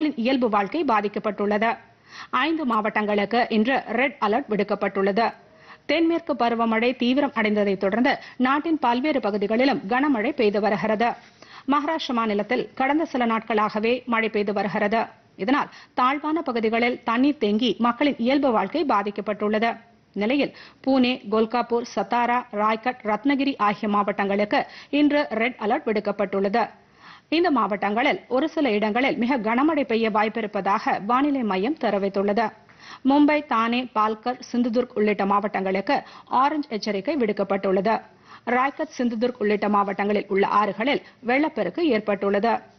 இயல்பு வாழ்க்கை பாதிக்கப்பட்டுள்ளது ஐந்து மாவட்டங்களுக்கு இன்று ரெட் அலர்ட் விடுக்கப்பட்டுள்ளது தென்மேற்கு பருவமழை தீவிரம் அடைந்ததைத் தொடர்ந்து நாட்டின் பல்வேறு பகுதிகளிலும் கனமழை பெய்து வருகிறது மகாராஷ்டிர மாநிலத்தில் கடந்த சில நாட்களாகவே மழை பெய்து வருகிறது இதனால் தாழ்வான பகுதிகளில் தண்ணீர் தேங்கி மக்களின் இயல்பு வாழ்க்கை பாதிக்கப்பட்டுள்ளது நிலையில் பூனே கோல்காப்பூர் சத்தாரா ராய்கட் ரத்னகிரி ஆகிய மாவட்டங்களுக்கு இன்று ரெட் அலர்ட் விடுக்கப்பட்டுள்ளது இந்த மாவட்டங்களில் ஒரு சில இடங்களில் மிக கனமழை பெய்ய வாய்ப்பிருப்பதாக வானிலை மையம் தெரிவித்துள்ளது மும்பை தானே பால்கர் சிந்துதுர்க் உள்ளிட்ட மாவட்டங்களுக்கு ஆரஞ்ச் எச்சரிக்கை விடுக்கப்பட்டுள்ளது ராய்கட் சிந்துதுர்க் உள்ளிட்ட மாவட்டங்களில் உள்ள ஆறுகளில் வெள்ளப்பெருக்கு ஏற்பட்டுள்ளது